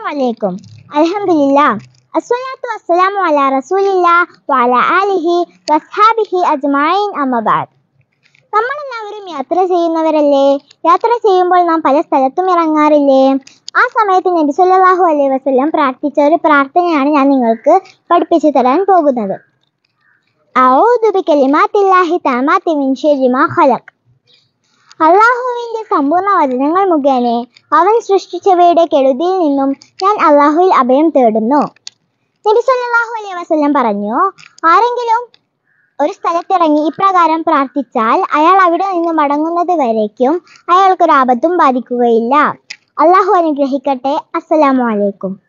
അലൈക്കും അൽഹംദുലില്ലാ അസ്സലാത്തു വസ്സലാമു അലാ റസൂലില്ലാ വഅല ആലിഹി വസ്ഹാബിഹി അജ്മഈൻ അമ്മ ബഅദ് നമ്മളെല്ലാവരും യാത്ര ചെയ്യുന്നവരല്ലേ യാത്ര ചെയ്യുമ്പോൾ നാം പല സ്ഥലത്തും ഇറങ്ങാറില്ലേ ആ സമയത്ത് നബി സല്ലല്ലാഹു അലൈഹി വസല്ലം പ്രാർത്ഥിച്ച ഒരു പ്രാർത്ഥനയാണ് ഞാൻ നിങ്ങൾക്ക് പഠിപ്പിച്ചു തരാൻ പോകുന്നത് അഊദു ബികലിമാത്തില്ലാഹി തആമാത്തി മിൻ ശർരി മാ ഖലഖ് അള്ളാഹുവിൻ്റെ സമ്പൂർണ്ണ വചനങ്ങൾ മുഖേന അവൻ സൃഷ്ടിച്ചവയുടെ കെടുതിയിൽ നിന്നും ഞാൻ അള്ളാഹുവിൽ അഭയം തേടുന്നു നബി സല്ലല്ലാഹു അലൈഹി വസല്ലം പറഞ്ഞു ആരെങ്കിലും ഒരു സ്ഥലത്തിറങ്ങി ഇപ്രകാരം പ്രാർത്ഥിച്ചാൽ അയാൾ അവിടെ നിന്ന് മടങ്ങുന്നത് വരേക്കും അയാൾക്കൊരു ആപത്തും ബാധിക്കുകയില്ല അള്ളാഹു അനുഗ്രഹിക്കട്ടെ അസ്സലാമു അലൈക്കും